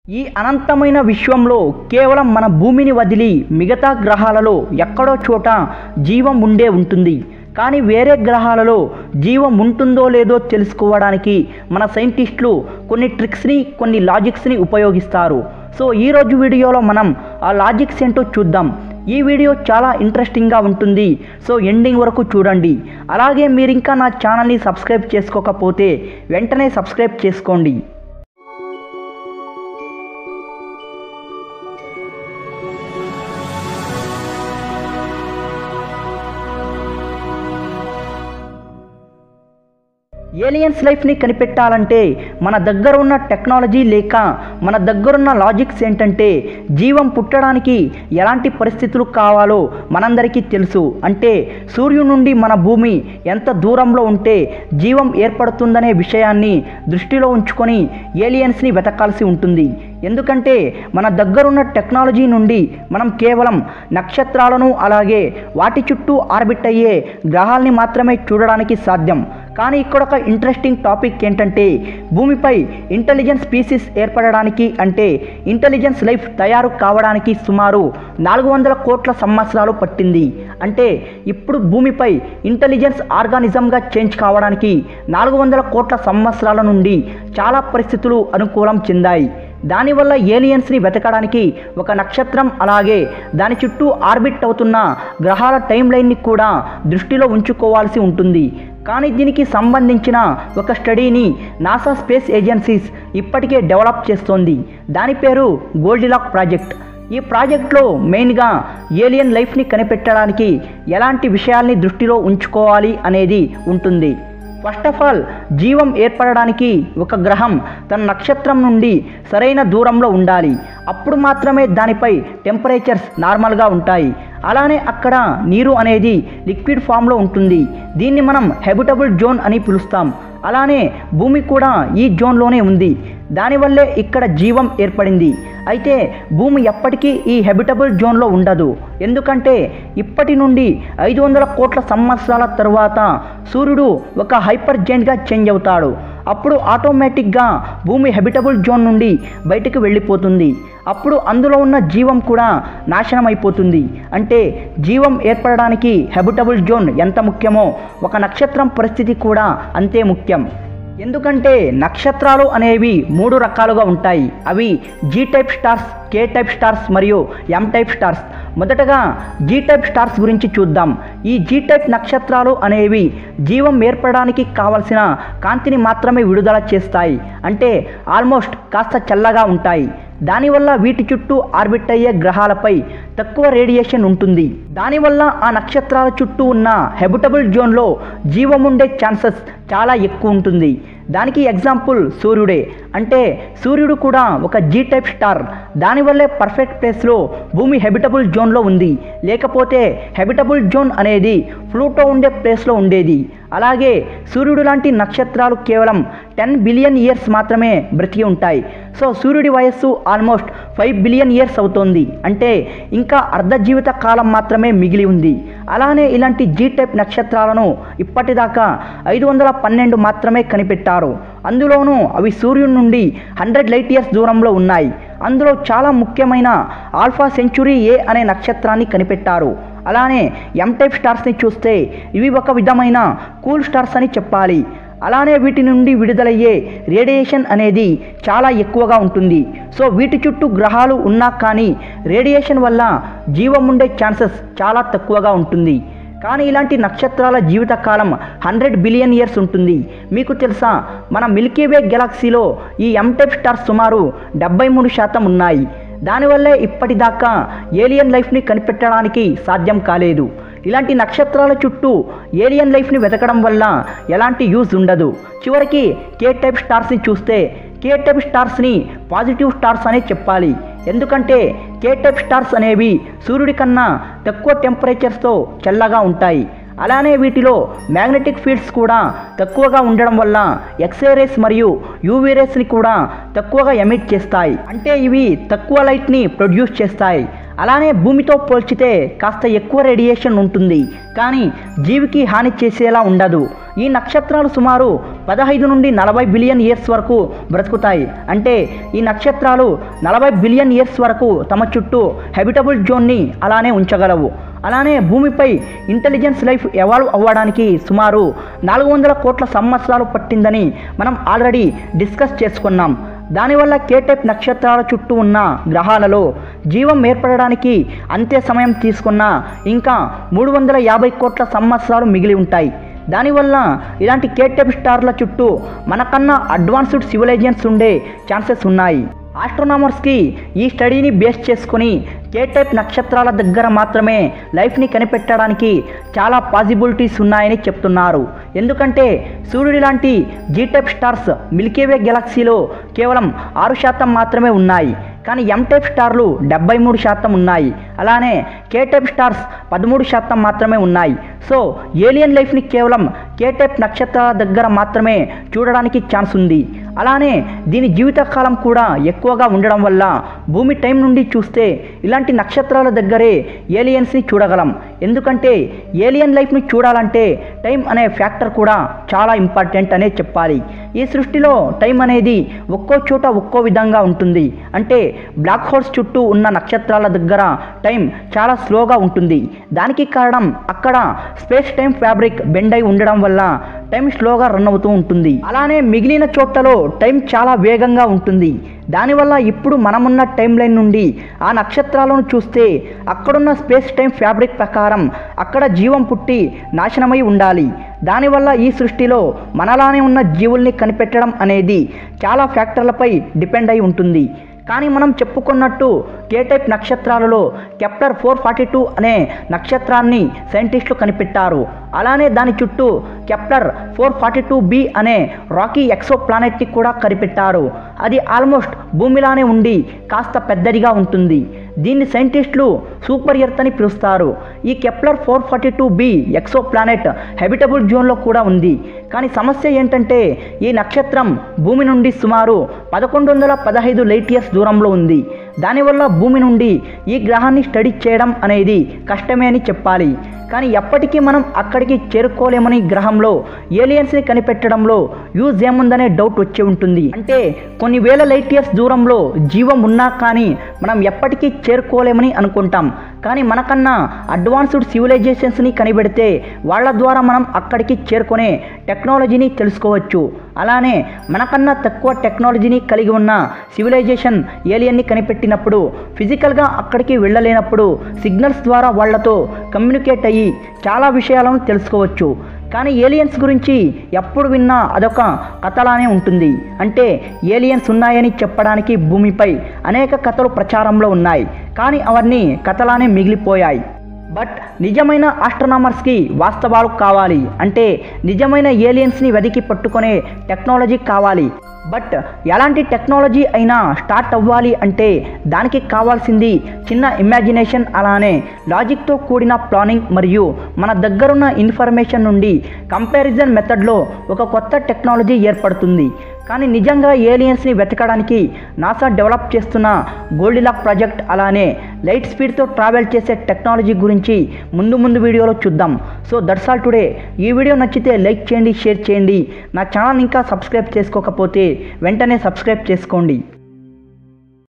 ఈ అనంతమైన విశ్వంలో కేవలం మన భూమిని వదిలి మిగతా గ్రహాలలో ఎక్కడో చోట జీవం ఉండే ఉంటుంది కానీ వేరే గ్రహాలలో జీవం ఉంటుందో లేదో తెలుసుకోవడానికి మన సైంటిస్టులు కొన్ని ట్రిక్స్ని కొన్ని లాజిక్స్ని ఉపయోగిస్తారు సో ఈరోజు వీడియోలో మనం ఆ లాజిక్స్ ఏంటో చూద్దాం ఈ వీడియో చాలా ఇంట్రెస్టింగ్గా ఉంటుంది సో ఎండింగ్ వరకు చూడండి అలాగే మీరు ఇంకా నా ఛానల్ని సబ్స్క్రైబ్ చేసుకోకపోతే వెంటనే సబ్స్క్రైబ్ చేసుకోండి ఏలియన్స్ లైఫ్ని కనిపెట్టాలంటే మన దగ్గర ఉన్న టెక్నాలజీ లేక మన దగ్గరున్న లాజిక్స్ ఏంటంటే జీవం పుట్టడానికి ఎలాంటి పరిస్థితులు కావాలో మనందరికీ తెలుసు అంటే సూర్యుడి నుండి మన భూమి ఎంత దూరంలో ఉంటే జీవం ఏర్పడుతుందనే విషయాన్ని దృష్టిలో ఉంచుకొని ఏలియన్స్ని వెతకాల్సి ఉంటుంది ఎందుకంటే మన దగ్గరున్న టెక్నాలజీ నుండి మనం కేవలం నక్షత్రాలను అలాగే వాటి చుట్టూ ఆర్బిట్ అయ్యే గ్రహాల్ని మాత్రమే చూడడానికి సాధ్యం కానీ ఇక్కడ ఒక ఇంట్రెస్టింగ్ టాపిక్ ఏంటంటే భూమిపై ఇంటెలిజెన్స్ స్పీసీస్ ఏర్పడడానికి అంటే ఇంటెలిజెన్స్ లైఫ్ తయారు కావడానికి సుమారు నాలుగు వందల కోట్ల సంవత్సరాలు పట్టింది అంటే ఇప్పుడు భూమిపై ఇంటెలిజెన్స్ ఆర్గానిజంగా చేంజ్ కావడానికి నాలుగు వందల కోట్ల సంవత్సరాల నుండి చాలా పరిస్థితులు అనుకూలం చెందాయి దానివల్ల ఏలియన్స్ని వెతకడానికి ఒక నక్షత్రం అలాగే దాని చుట్టూ ఆర్బిట్ అవుతున్న గ్రహాల టైం లైన్ని కూడా దృష్టిలో ఉంచుకోవాల్సి ఉంటుంది కానీ దీనికి సంబంధించిన ఒక స్టడీని నాసా స్పేస్ ఏజెన్సీస్ ఇప్పటికే డెవలప్ చేస్తోంది దాని పేరు గోల్డిలాక్ ప్రాజెక్ట్ ఈ ప్రాజెక్ట్లో మెయిన్గా ఏలియన్ లైఫ్ని కనిపెట్టడానికి ఎలాంటి విషయాల్ని దృష్టిలో ఉంచుకోవాలి అనేది ఉంటుంది ఫస్ట్ ఆఫ్ ఆల్ జీవం ఏర్పడడానికి ఒక గ్రహం తన నక్షత్రం నుండి సరైన దూరంలో ఉండాలి అప్పుడు మాత్రమే దానిపై టెంపరేచర్స్ నార్మల్గా ఉంటాయి అలానే అక్కడ నీరు అనేది లిక్విడ్ ఫామ్లో ఉంటుంది దీన్ని మనం హెబిటబుల్ జోన్ అని పిలుస్తాం అలానే భూమి కూడా ఈ జోన్లోనే ఉంది దానివల్లే ఇక్కడ జీవం ఏర్పడింది అయితే భూమి ఎప్పటికీ ఈ హెబిటబుల్ జోన్లో ఉండదు ఎందుకంటే ఇప్పటి నుండి ఐదు వందల కోట్ల సంవత్సరాల తరువాత సూర్యుడు ఒక హైపర్ జెంట్గా చేంజ్ అవుతాడు అప్పుడు ఆటోమేటిక్గా భూమి హెబిటబుల్ జోన్ నుండి బయటకు వెళ్ళిపోతుంది అప్పుడు అందులో ఉన్న జీవం కూడా నాశనం అయిపోతుంది అంటే జీవం ఏర్పడడానికి హెబిటబుల్ జోన్ ఎంత ముఖ్యమో ఒక నక్షత్రం పరిస్థితి కూడా అంతే ముఖ్యం ఎందుకంటే నక్షత్రాలు అనేవి మూడు రకాలుగా ఉంటాయి అవి G type stars K type stars మరియు ఎం టైప్ స్టార్స్ మొదటగా జీ టైప్ స్టార్స్ గురించి చూద్దాం ఈ జీ టైప్ నక్షత్రాలు అనేవి జీవం ఏర్పడడానికి కావలసిన కాంతిని మాత్రమే విడుదల చేస్తాయి అంటే ఆల్మోస్ట్ కాస్త చల్లగా ఉంటాయి దానివల్ల వీటి చుట్టూ ఆర్బిట్ అయ్యే గ్రహాలపై తక్కువ రేడియేషన్ ఉంటుంది దానివల్ల ఆ నక్షత్రాల చుట్టూ ఉన్న హెబిటబుల్ జోన్లో జీవం ఉండే ఛాన్సెస్ చాలా ఎక్కువ ఉంటుంది దానికి ఎగ్జాంపుల్ సూర్యుడే అంటే సూర్యుడు కూడా ఒక జీ టైప్ స్టార్ దానివల్లే పర్ఫెక్ట్ ప్లేస్లో భూమి హెబిటబుల్ జోన్లో ఉంది లేకపోతే హెబిటబుల్ జోన్ అనేది ఫ్లూటో ఉండే ప్లేస్లో ఉండేది అలాగే సూర్యుడు లాంటి నక్షత్రాలు కేవలం టెన్ బిలియన్ ఇయర్స్ మాత్రమే బ్రతికి ఉంటాయి సో సూర్యుడి వయస్సు ఆల్మోస్ట్ ఫైవ్ బిలియన్ ఇయర్స్ అవుతోంది అంటే ఇంకా అర్ధ జీవిత కాలం మాత్రమే మిగిలి ఉంది అలానే ఇలాంటి జీ టైప్ నక్షత్రాలను ఇప్పటిదాకా ఐదు వందల పన్నెండు మాత్రమే కనిపెట్టారు అందులోనూ అవి సూర్యుడి నుండి హండ్రెడ్ లైట్ ఇయర్స్ దూరంలో ఉన్నాయి అందులో చాలా ముఖ్యమైన ఆల్ఫా సెంచురీ ఏ అనే నక్షత్రాన్ని కనిపెట్టారు అలానే ఎం టైప్ స్టార్స్ని చూస్తే ఇవి ఒక విధమైన కూల్ స్టార్స్ అని చెప్పాలి అలానే వీటి నుండి విడుదలయ్యే రేడియేషన్ అనేది చాలా ఎక్కువగా ఉంటుంది సో వీటి చుట్టూ గ్రహాలు ఉన్నా కానీ రేడియేషన్ వల్ల జీవం ఉండే ఛాన్సెస్ చాలా తక్కువగా ఉంటుంది కానీ ఇలాంటి నక్షత్రాల జీవితకాలం హండ్రెడ్ బిలియన్ ఇయర్స్ ఉంటుంది మీకు తెలుసా మన మిల్కీవే గెలాక్సీలో ఈ ఎం టైప్ స్టార్స్ సుమారు డెబ్బై మూడు శాతం ఉన్నాయి దానివల్లే ఇప్పటిదాకా ఏలియన్ లైఫ్ని కనిపెట్టడానికి సాధ్యం కాలేదు ఇలాంటి నక్షత్రాల చుట్టూ ఏలియన్ లైఫ్ని వెతకడం వల్ల ఎలాంటి యూజ్ ఉండదు చివరికి కే టైప్ స్టార్స్ని చూస్తే కే టైప్ స్టార్స్ని పాజిటివ్ స్టార్స్ అనే చెప్పాలి ఎందుకంటే కే టైప్ స్టార్స్ అనేవి సూర్యుడి కన్నా తక్కువ టెంపరేచర్స్తో చల్లగా ఉంటాయి అలానే వీటిలో మ్యాగ్నెటిక్ ఫీల్డ్స్ కూడా తక్కువగా ఉండడం వల్ల ఎక్స్రే రేస్ మరియు యూవీ రేస్ని కూడా తక్కువగా ఎమిట్ చేస్తాయి అంటే ఇవి తక్కువ లైట్ని ప్రొడ్యూస్ చేస్తాయి అలానే భూమితో పోల్చితే కాస్త ఎక్కువ రేడియేషన్ ఉంటుంది కానీ జీవికి హాని చేసేలా ఉండదు ఈ నక్షత్రాలు సుమారు పదహైదు నుండి నలభై బిలియన్ ఇయర్స్ వరకు బ్రతుకుతాయి అంటే ఈ నక్షత్రాలు నలభై బిలియన్ ఇయర్స్ వరకు తమ చుట్టూ హెబిటబుల్ జోన్ని అలానే ఉంచగలవు అలానే భూమిపై ఇంటెలిజెన్స్ లైఫ్ ఎవాల్వ్ అవ్వడానికి సుమారు నాలుగు వందల కోట్ల సంవత్సరాలు పట్టిందని మనం ఆల్రెడీ డిస్కస్ చేసుకున్నాం దానివల్ల కే టైప్ నక్షత్రాల చుట్టూ ఉన్న గ్రహాలలో జీవం ఏర్పడడానికి అంతే సమయం తీసుకున్న ఇంకా మూడు వందల యాభై కోట్ల సంవత్సరాలు మిగిలి ఉంటాయి దానివల్ల ఇలాంటి కే టైప్ స్టార్ల చుట్టూ మనకన్నా అడ్వాన్స్డ్ సివిలైజేషన్స్ ఉండే ఛాన్సెస్ ఉన్నాయి ఆస్ట్రోనామర్స్కి ఈ స్టడీని బేస్ చేసుకుని కే టైప్ నక్షత్రాల దగ్గర మాత్రమే లైఫ్ని కనిపెట్టడానికి చాలా పాసిబిలిటీస్ ఉన్నాయని చెప్తున్నారు ఎందుకంటే సూర్యుడి లాంటి జీ టైప్ స్టార్స్ మిల్కీవే గెలాక్సీలో కేవలం ఆరు శాతం మాత్రమే ఉన్నాయి కానీ ఎం టైప్ స్టార్లు డెబ్బై మూడు శాతం ఉన్నాయి అలానే కే టైప్ స్టార్స్ పదమూడు శాతం మాత్రమే ఉన్నాయి సో ఏలియన్ లైఫ్ని కేవలం కే టైప్ నక్షత్రాల దగ్గర మాత్రమే చూడడానికి ఛాన్స్ ఉంది అలానే దీని జీవితకాలం కూడా ఎక్కువగా ఉండడం వల్ల భూమి టైం నుండి చూస్తే ఇలాంటి నక్షత్రాల దగ్గరే ఏలియన్స్ని చూడగలం ఎందుకంటే ఏలియన్ లైఫ్ని చూడాలంటే టైం అనే ఫ్యాక్టర్ కూడా చాలా ఇంపార్టెంట్ అనే చెప్పాలి ఈ సృష్టిలో టైం అనేది ఒక్కో చోట ఒక్కో విధంగా ఉంటుంది అంటే బ్లాక్ హోల్స్ చుట్టూ ఉన్న నక్షత్రాల దగ్గర టైం చాలా స్లోగా ఉంటుంది దానికి కారణం అక్కడ స్పేస్ టైం ఫ్యాబ్రిక్ బెండ్ అయి ఉండడం వల్ల టైం స్లోగా రన్ అవుతూ ఉంటుంది అలానే మిగిలిన చోట్లలో టైం చాలా వేగంగా ఉంటుంది దానివల్ల ఇప్పుడు మనమున్న టైం లైన్ నుండి ఆ నక్షత్రాలను చూస్తే అక్కడున్న స్పేస్ టైం ఫ్యాబ్రిక్ ప్రకారం అక్కడ జీవం పుట్టి నాశనమై ఉండాలి దానివల్ల ఈ సృష్టిలో మనలానే ఉన్న జీవుల్ని కనిపెట్టడం అనేది చాలా ఫ్యాక్టర్లపై డిపెండ్ అయి ఉంటుంది కానీ మనం చెప్పుకున్నట్టు కే టైప్ నక్షత్రాలలో కెప్టర్ ఫోర్ ఫార్టీ టూ అనే నక్షత్రాన్ని సైంటిస్టులు కనిపెట్టారు అలానే దాని చుట్టూ Kepler four forty two B అనే రాకీ ఎక్సో ప్లానెట్ని కూడా కనిపెట్టారు అది ఆల్మోస్ట్ భూమిలానే ఉండి కాస్త పెద్దదిగా ఉంటుంది దీన్ని సైంటిస్టులు సూపర్ ఎర్త్ అని పిలుస్తారు ఈ Kepler four forty two B exoplanet habitable జోన్లో కూడా ఉంది కానీ సమస్య ఏంటంటే ఈ నక్షత్రం భూమి నుండి సుమారు పదకొండు వందల పదహైదు లైట్ ఇయర్స్ దూరంలో ఉంది దానివల్ల భూమి నుండి ఈ గ్రహాన్ని స్టడీ చేయడం అనేది కష్టమే అని చెప్పాలి కానీ ఎప్పటికీ మనం అక్కడికి చేరుకోలేమని గ్రహంలో ఏలియన్స్ని కనిపెట్టడంలో యూజ్ ఏముందనే డౌట్ వచ్చి ఉంటుంది అంటే కొన్ని వేల లైట్ ఇయర్స్ దూరంలో జీవం ఉన్నా కానీ మనం ఎప్పటికీ చేరుకోలేమని అనుకుంటాం కానీ మనకన్నా అడ్వాన్స్డ్ సివిలైజేషన్స్ని కనిపెడితే వాళ్ళ ద్వారా మనం అక్కడికి చేరుకునే టెక్నాలజీని తెలుసుకోవచ్చు అలానే మనకన్నా తక్కువ టెక్నాలజీని కలిగి ఉన్న సివిలైజేషన్ ఏలియన్ని కనిపెట్టినప్పుడు ఫిజికల్గా అక్కడికి వెళ్ళలేనప్పుడు సిగ్నల్స్ ద్వారా వాళ్ళతో కమ్యూనికేట్ అయ్యి చాలా విషయాలను తెలుసుకోవచ్చు కానీ ఏలియన్స్ గురించి ఎప్పుడు విన్నా అదొక కథలానే ఉంటుంది అంటే ఏలియన్స్ ఉన్నాయని చెప్పడానికి భూమిపై అనేక కథలు ప్రచారంలో ఉన్నాయి కానీ అవన్నీ కథలానే మిగిలిపోయాయి బట్ నిజమైన ఆస్ట్రోనామర్స్కి వాస్తవాలు కావాలి అంటే నిజమైన ఏలియన్స్ని వెతికి పట్టుకునే టెక్నాలజీ కావాలి బట్ ఎలాంటి టెక్నాలజీ అయినా స్టార్ట్ అవ్వాలి అంటే దానికి కావాల్సింది చిన్న ఇమాజినేషన్ అలానే లాజిక్తో కూడిన ప్లానింగ్ మరియు మన దగ్గరున్న ఇన్ఫర్మేషన్ నుండి కంపారిజన్ మెథడ్లో ఒక కొత్త టెక్నాలజీ ఏర్పడుతుంది కానీ నిజంగా ఏలియన్స్ని వెతకడానికి నాసా డెవలప్ చేస్తున్న గోల్డిలాక్ ప్రాజెక్ట్ అలానే లైట్ స్పీడ్తో ట్రావెల్ చేసే టెక్నాలజీ గురించి ముందు ముందు వీడియోలో చూద్దాం సో దట్స్ ఆల్ టుడే ఈ వీడియో నచ్చితే లైక్ చేయండి షేర్ చేయండి నా ఛానల్ ఇంకా సబ్స్క్రైబ్ చేసుకోకపోతే వెంటనే సబ్స్క్రైబ్ చేసుకోండి